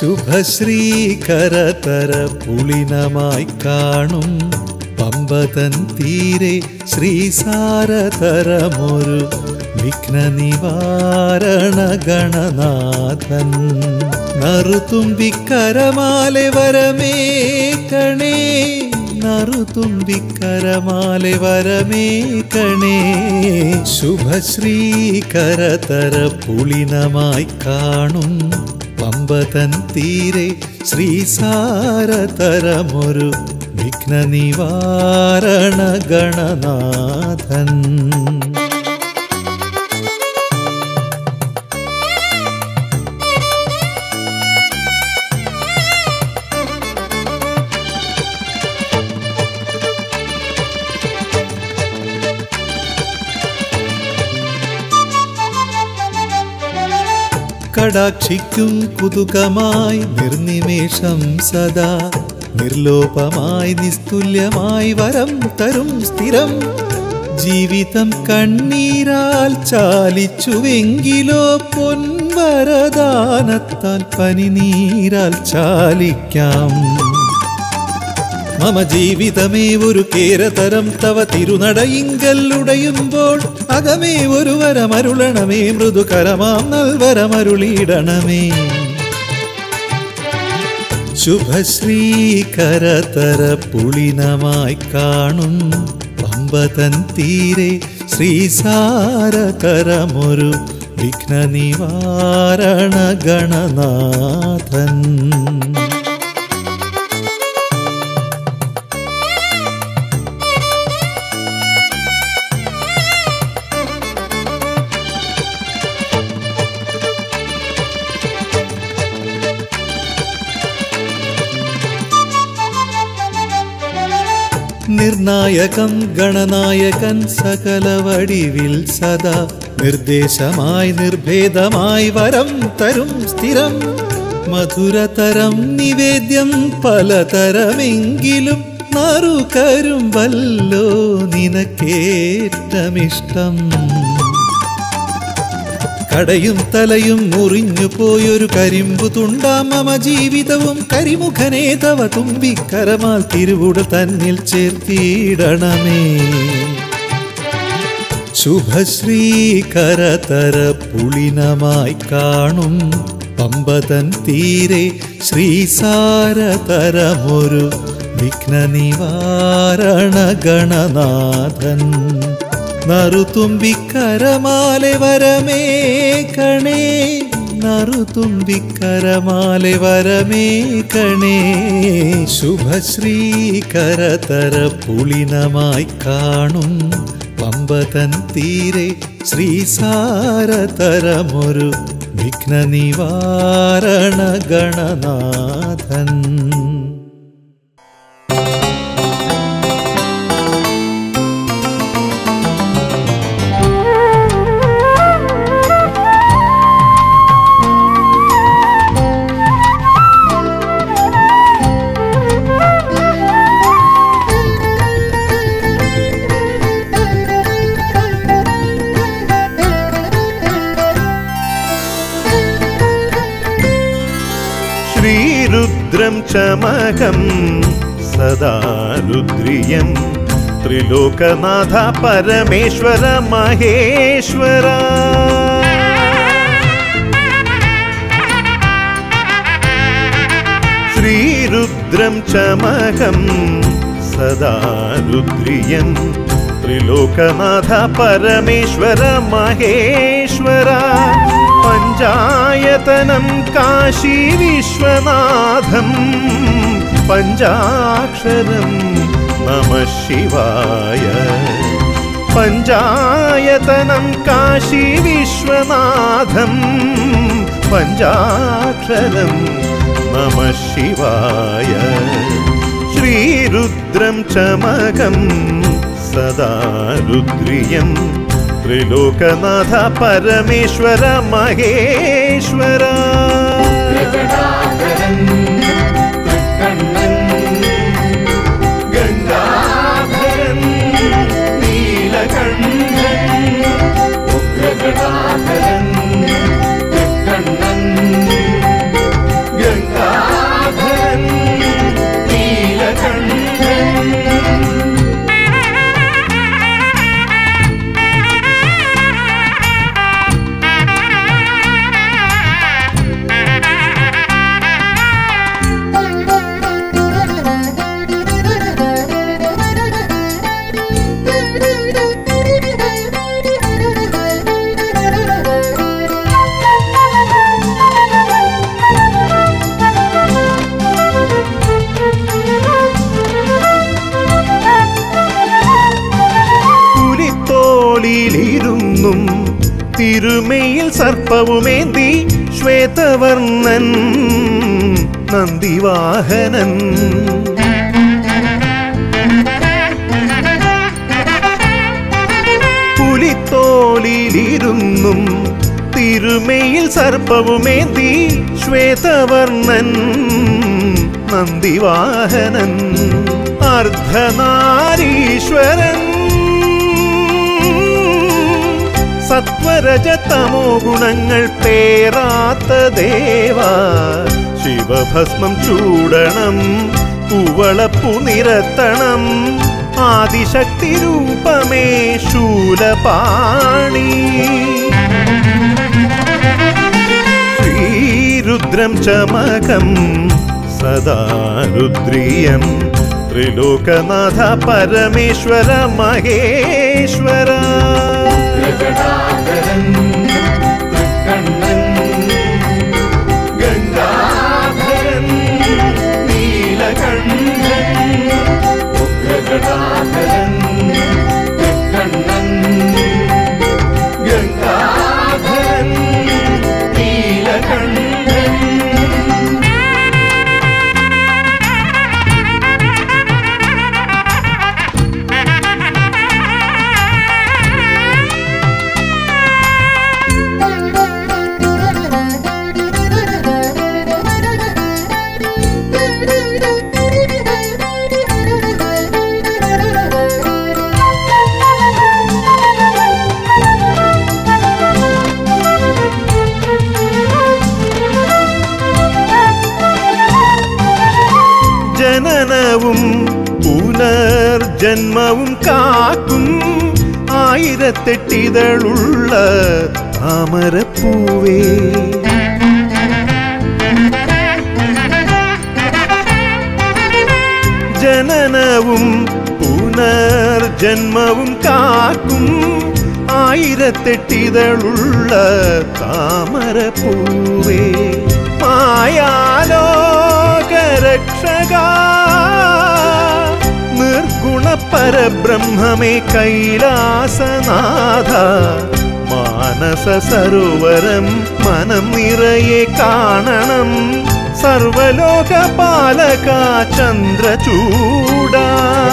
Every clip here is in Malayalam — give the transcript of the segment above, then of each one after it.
ശുഭശ്രീ കരതര പുളിനമായി കാണും പമ്പതൻ തീരെ ശ്രീസാരതരമൊരു വിഘ്ന നിവാരണ ഗണനാഥൻ നറുതുമ്പിക്കരമാലെ വരമേ കണേ നറുതുമ്പിക്കരമാലെ വരമേ കണേ ശുഭശ്രീ കരതര പുളിനമായി കാണും പമ്പതൻ തീരെ ശ്രീസാരതരമൊരു വിഘ്ന നിവാരണ ഗണനാഥൻ കടാക്ഷിക്കും കുതുകമായി നിർനിമേഷം സദാ നിർലോപമായി നിസ്തുല്യമായി വരം തരും സ്ഥിരം ജീവിതം കണ്ണീരാൽ ചാലിച്ചുവെങ്കിലോ പൊൻവരദാനത്താൽ പനിനീരാൽ ചാലിക്കാം മമ ജീവിതമേ ഒരു കേരതരം തവ തിരുനടയിങ്കൽ ഉടയുമ്പോൾ അകമേ ഒരു വരമരുളണമേ മൃദുകരമാം നൽവരമരുളിയിടണമേ ശുഭശ്രീ കരതര പുളിനമായി കാണും പമ്പതൻ തീരെ ശ്രീസാരതരമൊരു വിഘ്ന നിവാരണ ഗണനാഥൻ നിർണായകം ഗണനായകൻ സകല വടിവിൽ സദാ നിർദ്ദേശമായി നിർഭേദമായി വരം തരും സ്ഥിരം മധുരതരം നിവേദ്യം പലതരമെങ്കിലും നറുകരും വല്ലോ നിനക്കേറ്റമിഷ്ടം കടയും തലയും മുറിഞ്ഞു പോയൊരു കരിമ്പു തുണ്ടാം മമ ജീവിതവും കരിമുഖനേ തവ തുമ്പിക്കരമാൽ തിരുവുട തന്നിൽ ചേർത്തിയിടണമേ ശുഭശ്രീ കരതര പുളിനമായി കാണും പമ്പതൻ തീരെ ശ്രീസാരതരമൊരു വിഘ്ന നിവാരണ ഗണനാഥൻ നറുതുമ്പിക്കരമാലെ വരമേ കണേ നറുതുമ്പിക്കരമാലെ വരമേ കണേ ശുഭശ്രീ കരതര പുളിനമായി കാണും പമ്പതൻ തീരെ ശ്രീസാരതരമൊരു വിഘ്ന നിവാരണ ഗണനാഥൻ ശ്രീരുദ്രം ചമകം സദാ രുദ്രിയം ത്രിലോകനാഥ പരമേശ്വര മഹേശ്വര ശ്രീരുദ്രം ചമകം സദാ രുദ്രിയം ത്രിലോകനാഥ പരമേശ്വര മഹേശ്വര പഞ്ചായതനം കാശി വിശ്വനാഥം പഞ്ചാക്ഷരം നമ ശിവായ പഞ്ചായതനം കാശി വിശ്വനാഥം പഞ്ചാക്ഷരം നമ ശിവായ ശ്രീരുദ്രം ചമകം സദാ രുദ്രിയം ത്രിലോകനാഥ പരമേശ്വര മഹേശ്വര ഗംഗാധരൻ നീലകണ്ഠൻ ഉഗ്രജടാധരൻ കണ്ണൻ ഗംഗാ നീലകണ്ഠനിരുന്നും തിരുമയിൽ സർപ്പവുമേന്തി ശ്വേതവർണ്ണൻ നന്ദിവാഹനൻ പുലിത്തോലിലിരുന്നും തിരുമയിൽ സർപ്പവുമേന്തി ശ്വേതവർണ്ണൻ നന്ദിവാഹനൻ അർദ്ധനാരീശ്വരൻ സത്വരജതമോ ഗുണങ്ങൾ പേറാത്ത ദേവ ശിവഭസ്മം ചൂടണം കുവളപ്പു നിരത്തണം ആദിശക്തി രൂപമേ ശൂലപാണി ശ്രീരുദ്രം ചമകം സദാ രുദ്രിയം ത്രിലോകനാഥ പരമേശ്വര മഹേശ്വര ഗജടാധരൻ തൃക്കണ്ണൻ ഗംഗാധരൻ നീലകണ്ഠൻ ഉഗ്രഗടാധരൻ തൃക്കണ്ണൻ ഗംഗാധരൻ നീലകണ്ഠൻ ജനനവും പുനർജന്മവും കാക്കും ആയിരത്തെട്ടിതളുള്ള താമരപ്പൂവേ ജനനവും പുനർജന്മവും കാക്കും ആയിരത്തെട്ടിതളുള്ള താമരപ്പൂവേ മായാലോകരക്ഷക നിർഗുണ പരബ്രഹ്മമേ കൈലാസനാഥ മാനസ സരോവരം മനം നിറയെ കാണണം സർവലോക പാലക ചന്ദ്രചൂട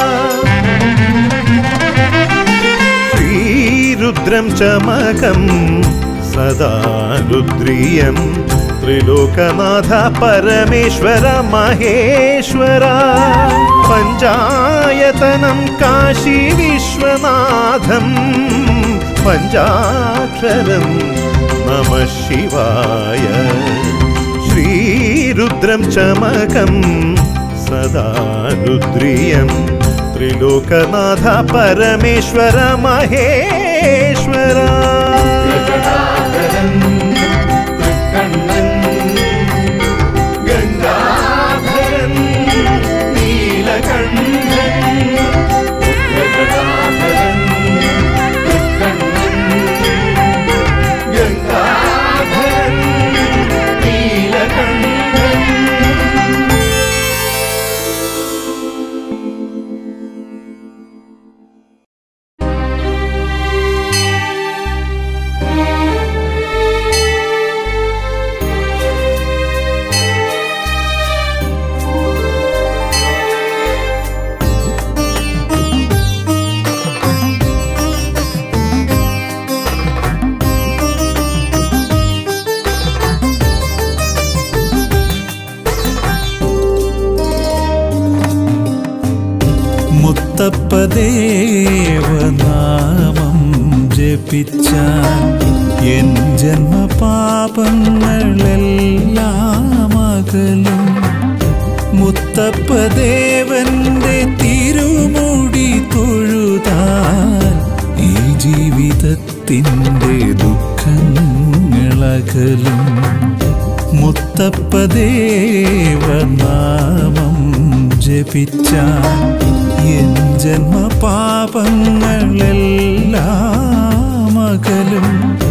ശ്രീരുദ്രം ചമകം സദാ രുദ്രിയം ത്രിലോകനാഥ പരമേശ്വര മഹേശ്വര പഞ്ചായതനം കാശി വിശ്വനാഥം പഞ്ചാക്ഷരം നമ ശിവായ ശ്രീരുദ്രം ചമകം സദാ രുദ്രിയം ത്രിലോകനാഥ പരമേശ്വര മഹേശ്വര ഗജടാധരൻ തൃക്കണ്ണൻ ഗംഗാധരൻ നീലകണ്ഠൻ ഉഗ്രഗടാധരൻ തൃക്കണ്ണൻ ഗംഗാധരൻ നീലകണ്ഠൻ മുത്തപ്പദേവനാമം ജപിച്ചാൻ എൻ ജന്മപാപങ്ങളെല്ലാം അകലും മുത്തപ്പദേവന്റെ തിരുമുടി തൊഴുതാൻ ഈ ജീവിതത്തിൻ്റെ ദുഃഖങ്ങളകലും മുത്തപ്പദേവനാമം ജപിച്ചാൻ എൻ ജന്മപാപങ്ങളെല്ലാം അകലും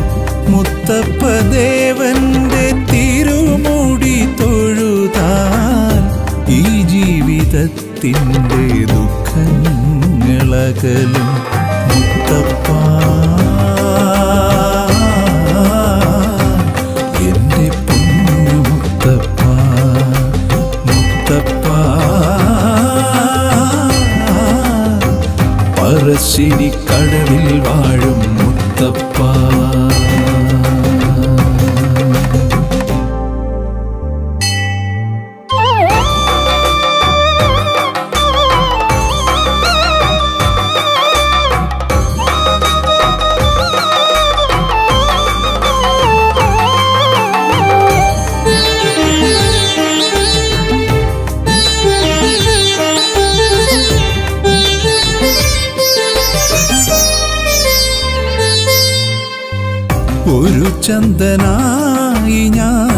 മുത്തപ്പദേവന്റെ തിരുമുടി തൊഴുതാൻ ഈ ജീവിതത്തിൻ്റെ ദുഃഖങ്ങളകലും മുത്തപ്പ പറശ്ശിനി കടവിൽ വാഴും മുത്തപ്പ ഒരു ചന്ദനായി ഞാൻ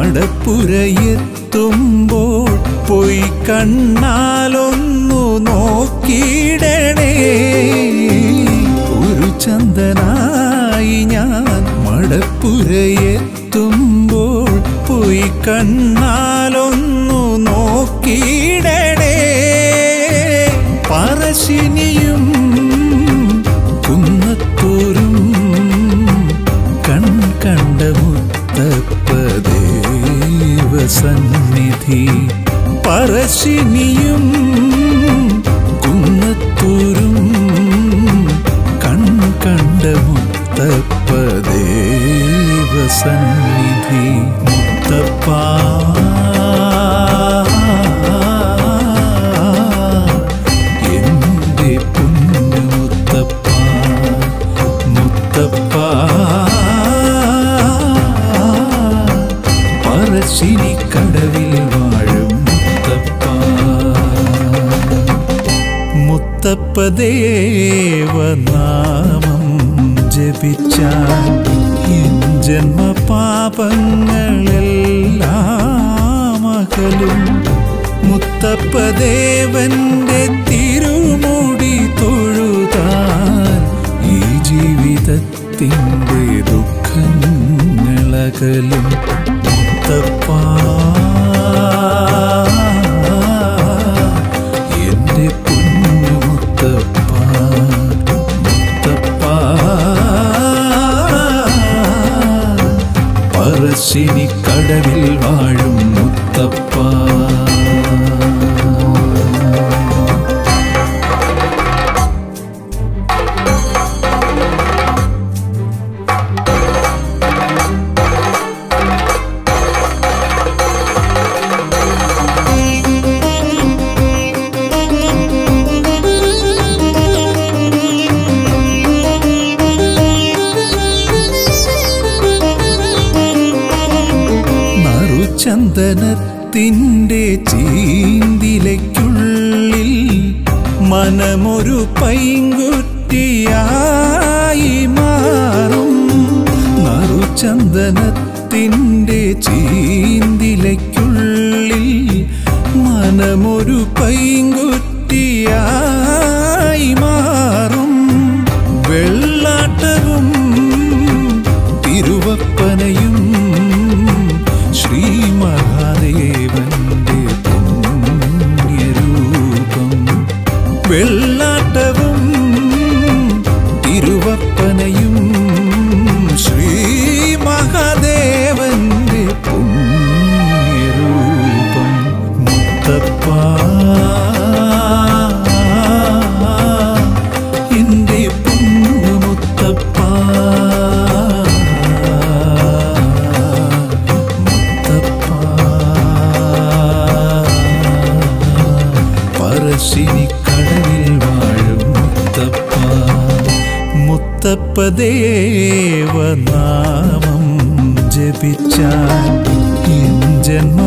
മടപ്പുരയെത്തുമ്പോൾ പോയി കണ്ണാലൊന്നു നോക്കിയിടണേ ഒരു ചന്ദനായി ഞാൻ മടപ്പുരയെത്തുമ്പോൾ പോയി കണ്ണാലൊന്നു നോക്കിയിടണേ പറശ്ശിനിയും കുന്നത്തൂരും കൺ കണ്ട മുത്തപ്പദേവ സന്നിധി പറശ്ശിനിയും കുന്നത്തൂരും കൺ കണ്ട മുത്തപ്പദേവ സന്നിധി മുത്തപ്പ എന്റെ പൊന്നു മുത്തപ്പ മുത്തപ്പ പറശ്ശിനി കടവിൽ വാഴും മുത്തപ്പ മുത്തപ്പ ദേവനാമം ജപിച്ചാൽ എൻ ജന്മ പാപങ്ങളെല്ലാം അകലും മുത്തപ്പ ദേവന്റെ തിരുമുടി തൊഴുതാൻ ഈ ജീവിതത്തിൻ്റെ ദുഃഖങ്ങളകലും മുത്തപ്പ എന്റെ പൊന്നു മുത്തപ്പ മുത്തപ്പ പറശ്ശിനി കടവിൽ വാഴും മുത്തപ്പ നറുചന്ദനത്തിൻ്റെ ചീന്തിലയ്ക്കുള്ളിൽ മനമൊരു പൈങ്കുറ്റിയായി മാറും നറുചന്ദനത്തിൻ്റെ ചീന്തിലയ്ക്കുള്ളിൽ മനമൊരു പൈങ്കുറ്റിയായി മാറും വെള്ളാട്ടവും തിരുവപ്പനയും ശ്രീ മഹാദേവന്റെ പുണ്യരൂപം വെള്ളാട്ടവും തിരുവപ്പനയും ശ്രീ മഹാദേവന്റെ പുണ്യരൂപം മുത്തപ്പ എന്റെ പൊന്നു മുത്തപ്പ മുത്തപ്പ പറശ്ശിനി കടവിൽ വാഴും മുത്തപ്പ മുത്തപ്പ ദേവനാമം ജപിച്ചാൽ എൻ ജന്മ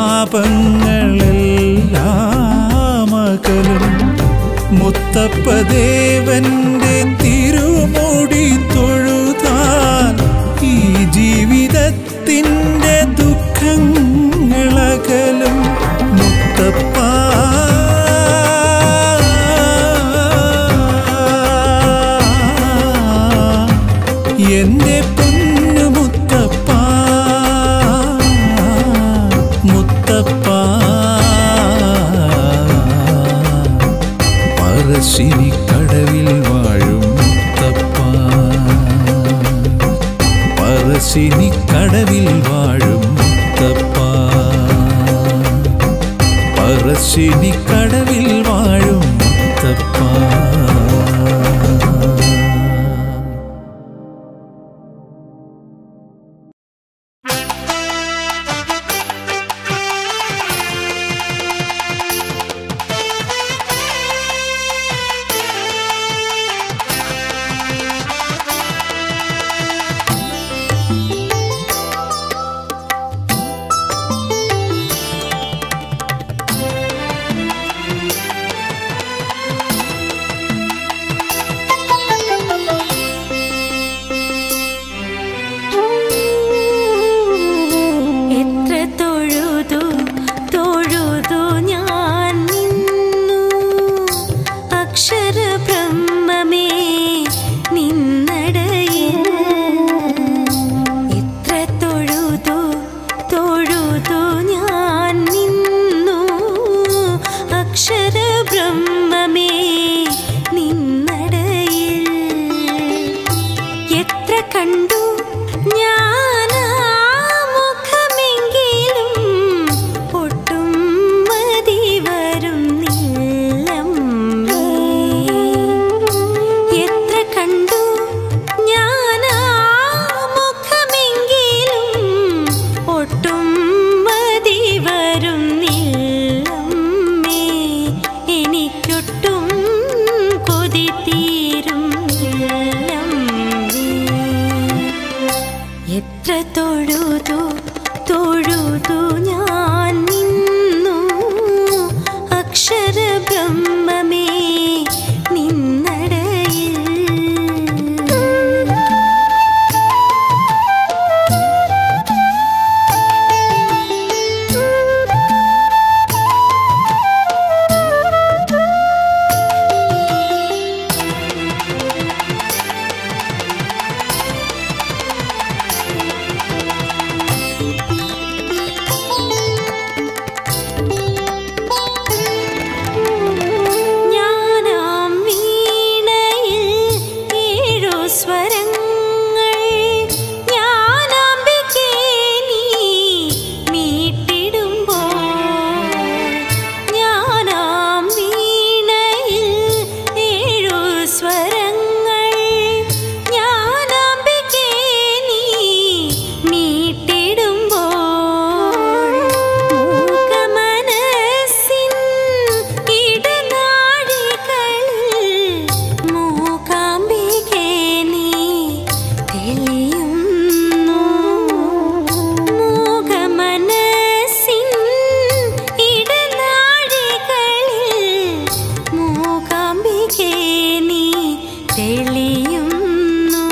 പാപങ്ങളെല്ലാം അകലും മുത്തപ്പ ദേവന്റെ തിരുമുടി തൊഴുതാൻ ഈ ജീവിതത്തിൻ്റെ ദുഃഖങ്ങളകലും മുത്തപ്പ എന്റെ പൊന്നു മുത്തപ്പ മുത്തപ്പ പറശ്ശിനി കടവിൽ വാഴും മുത്തപ്പ പറശ്ശിനി കടവിൽ വാഴും മുത്തപ്പ പറശ്ശിനി കടവിൽ വാഴും മുത്തപ്പ എത്ര തൊഴുതു തൊഴുതു ഞാൻ നിന്നു അക്ഷര ബ്രഹ്മമേ നിന്നടയിൽ ഞാനാം വീണയിൽ ഏഴു സ്വരങ്ങൾ ഞാനാംബികേ നീ മീട്ടിടുമ്പോൾ ഞാനാം വീണയിൽ ഏഴു സ്വരങ്ങൾ ഞാനാംബികേ നീ മീട്ടിടുമ്പോൾ മൂകമനസ്സിൻ ഇടനാഴികളിൽ മൂകാംബികേ നീ തെളിയുന്നു മൂകമനസ്സിൻ ഇടനാഴികളിൽ മൂകാംബികേ നീ തെളിയുന്നു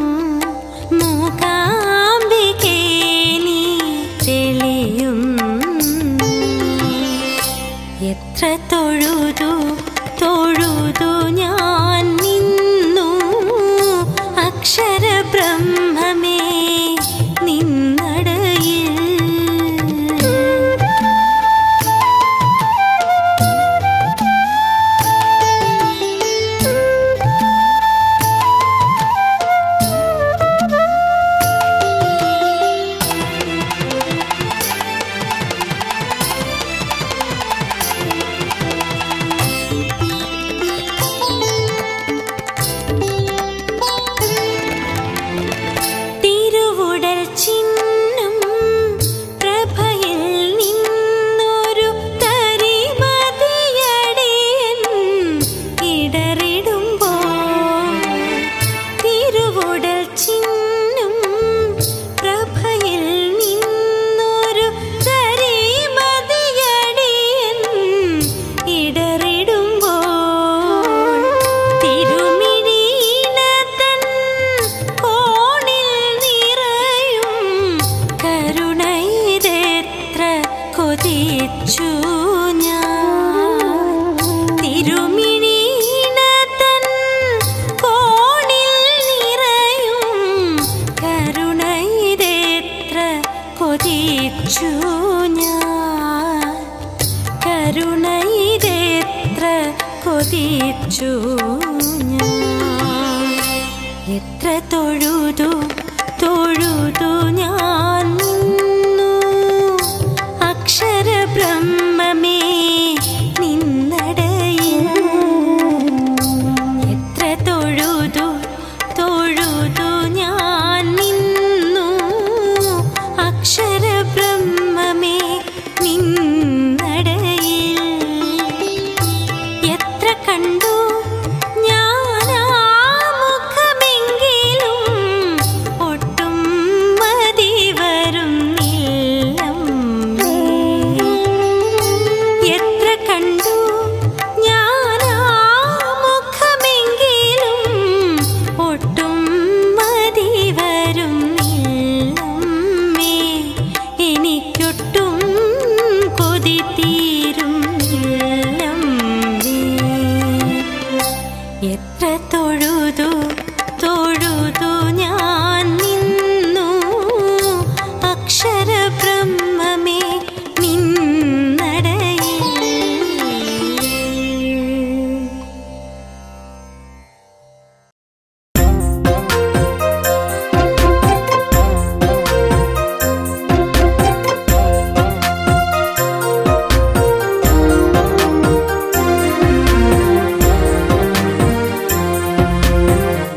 മൂകാംബികേ നീ തെളിയുന്നു എത്ര തൊഴുതു തൊഴുതു ഞാൻ നിന്നു അക്ഷര ബ്രഹ്മമേ നിന്നടയിൽ തിരുവുടൽ ചിഹ്നം പ്രഭയിൽ നിന്നൊരു തരിമതിയടിയൻ ഇടറിടുമ്പോൾ തിരുവുടൽ ചിഹ്നം പ്രഭയിൽ നിന്നൊരു തരിമതിയടിയൻ ഇടറിടുമ്പോൾ തിരുമിഴീനതൻ കോണിൽ നിറയും കരുണയിതെത്ര കൊതിച്ചു ഞാൻ തിരുമിഴീനതൻ കോണിൽ നിറയും കരുണയിതെത്ര കൊതിച്ചു ഞാൻ കരുണയിതെത്ര കൊതിച്ചു ഞാൻ എത്ര തൊഴുതു തൊഴുതു ഞാൻ നിന്നു അക്ഷര ബ്രഹ്മമേ നിന്നടയിൽ എത്ര തൊഴുതു തൊഴുതു ഞാൻ നിന്നു അക്ഷര ബ്രഹ്മമേ നിന്നടയിൽ എത്ര കണ്ടു ഞാനാ മുഖമെങ്കിലും ഒട്ടും മതി വരുന്നില്ലമ്മേ. എത്ര കണ്ടു ഞാനാ മുഖമെങ്കിലും ഒട്ടും മതി വരുന്നില്ലമ്മേ. എനിക്കൊട്ടും കൊതി തീരുന്നില്ലമ്മേ. എത്ര തൊഴുതു തൊഴുതു ഞാൻ നിന്നു അക്ഷര ബ്രഹ്മമേ നിന്നടയിൽ ും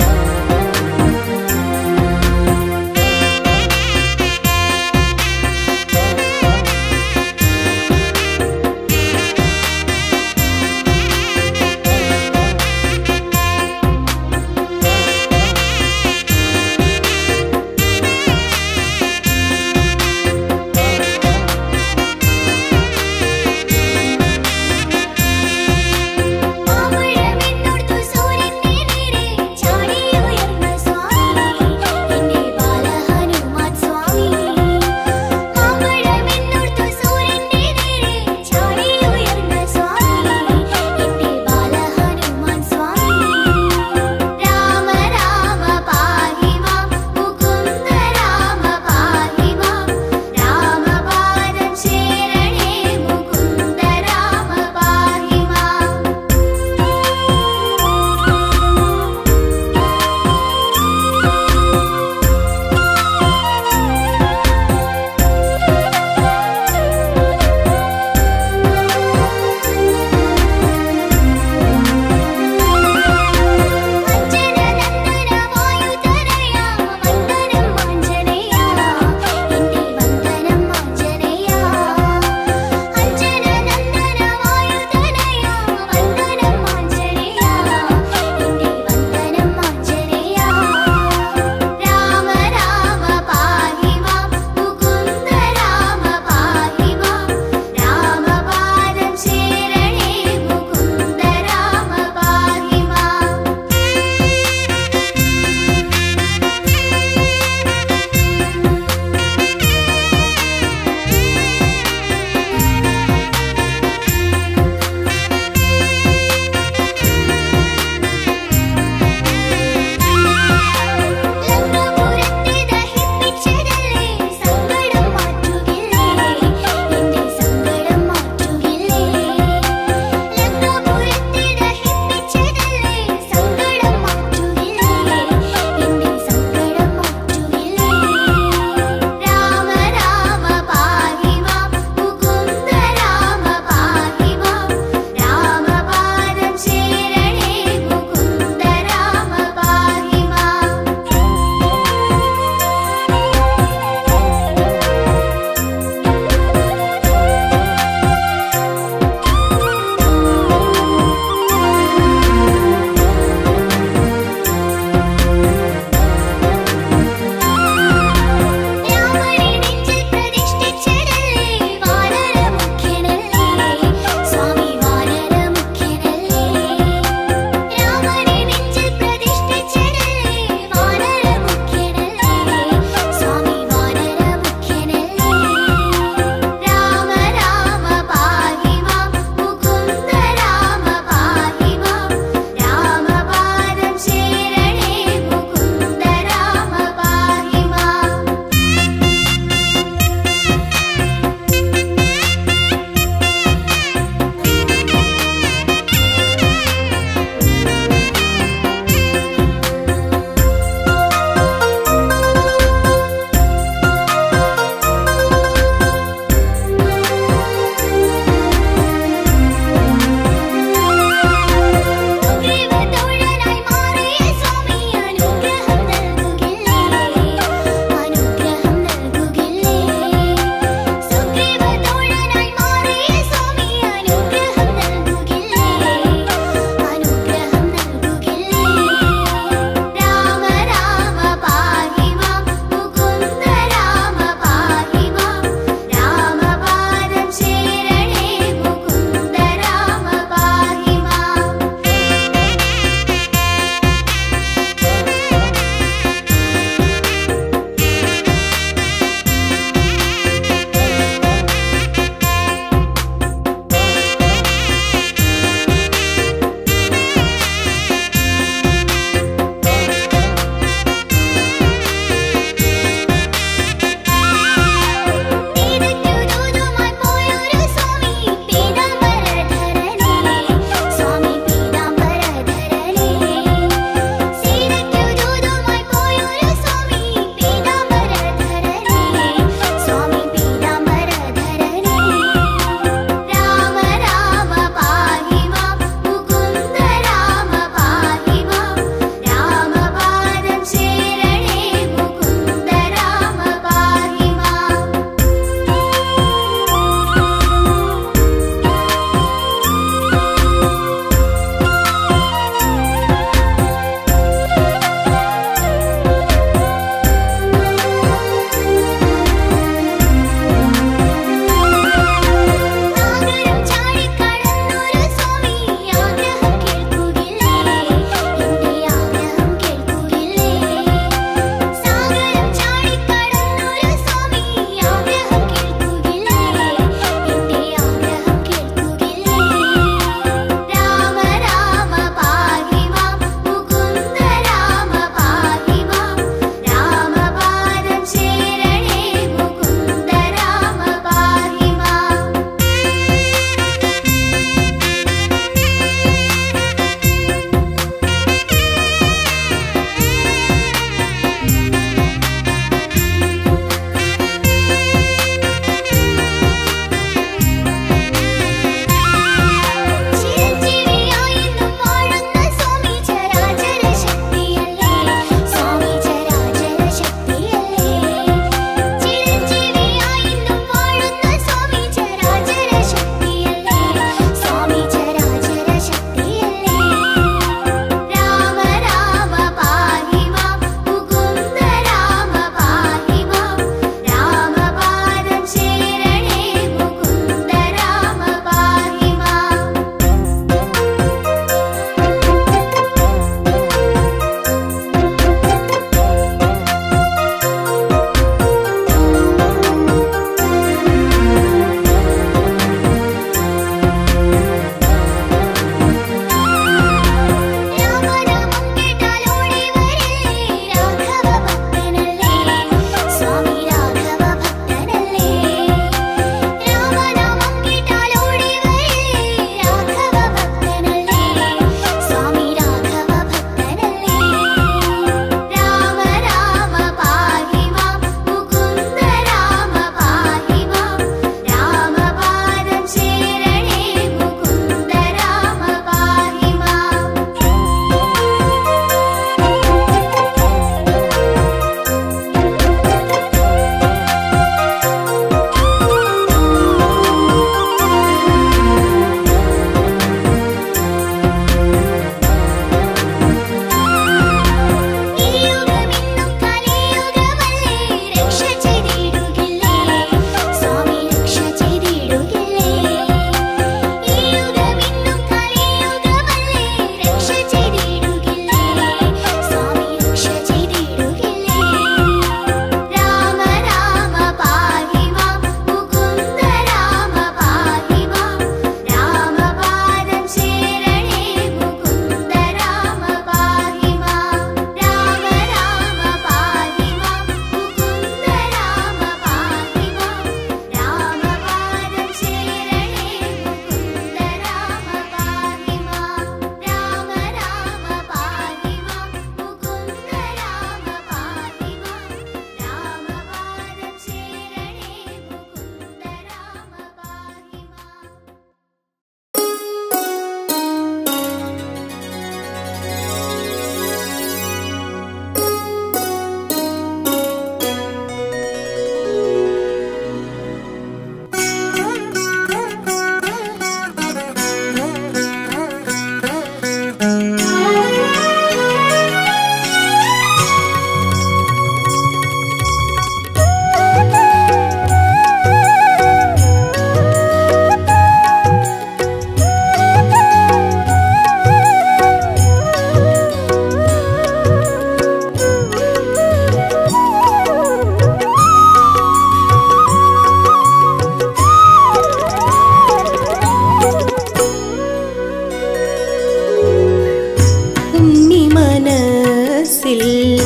മനസ്സിൽ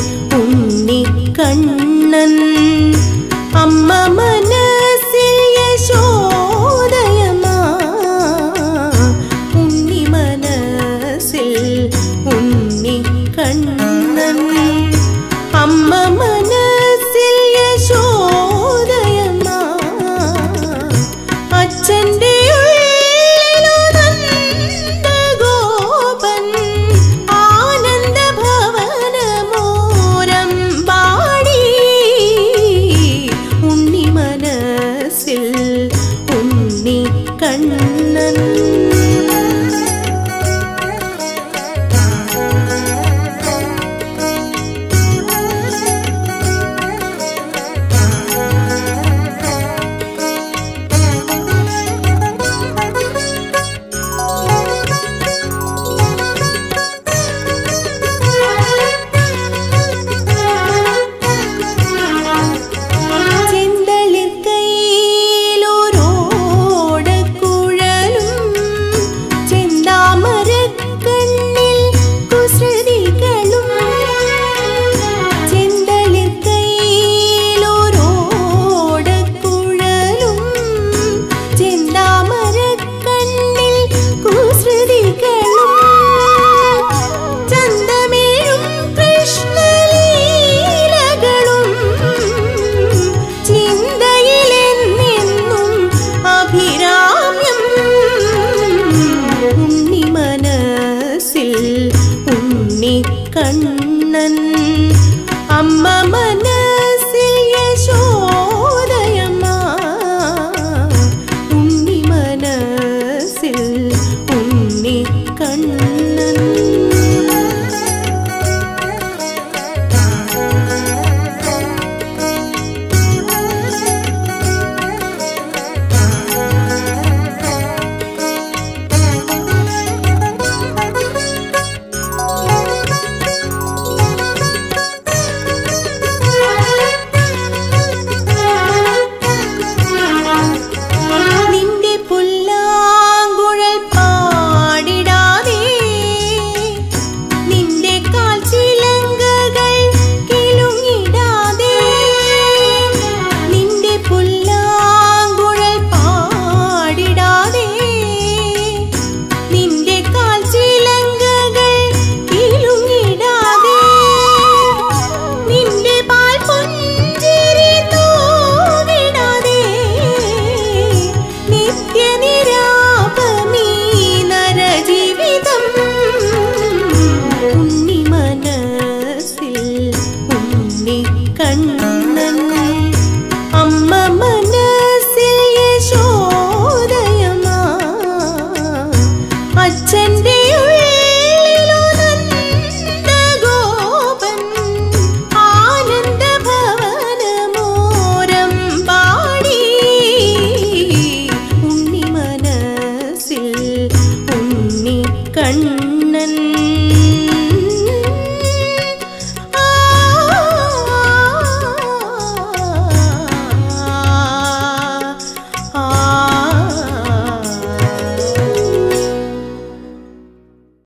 ഉണ്ണിക്കണ്ണൻ അമ്മ മനസ്സിൽ യശോദയമാ ഉണ്ണി മനസ്സിൽ ഉണ്ണിക്കണ്ണൻ അമ്മ മനസ്സിൽ യശോദയമാ അച്ഛൻ്റെ ഉള്ളിലു നന്ദഗോപൻ ആനന്ദഭവനമോരം പാടി ഉണ്ണി മനസ്സിൽ ഉണ്ണി കണ്ണൻ ചെന്തളിർ കയ്യിലൊരോടക്കുഴലും ചെന്താമരക്കണ്ണിൽ കുസൃതികളും ചെന്തളിർ കയ്യിലൊരോടക്കുഴലും ചെന്താമരക്കണ്ണിൽ കുസൃതികളും ചന്തമേഴും കൃഷ്ണലീലകളും ചിന്തയിലെന്നെന്നും അഭിരാമ്യം ഉണ്ണി മനസ്സിൽ ഉണ്ണി കണ്ണൻ അമ്മ മന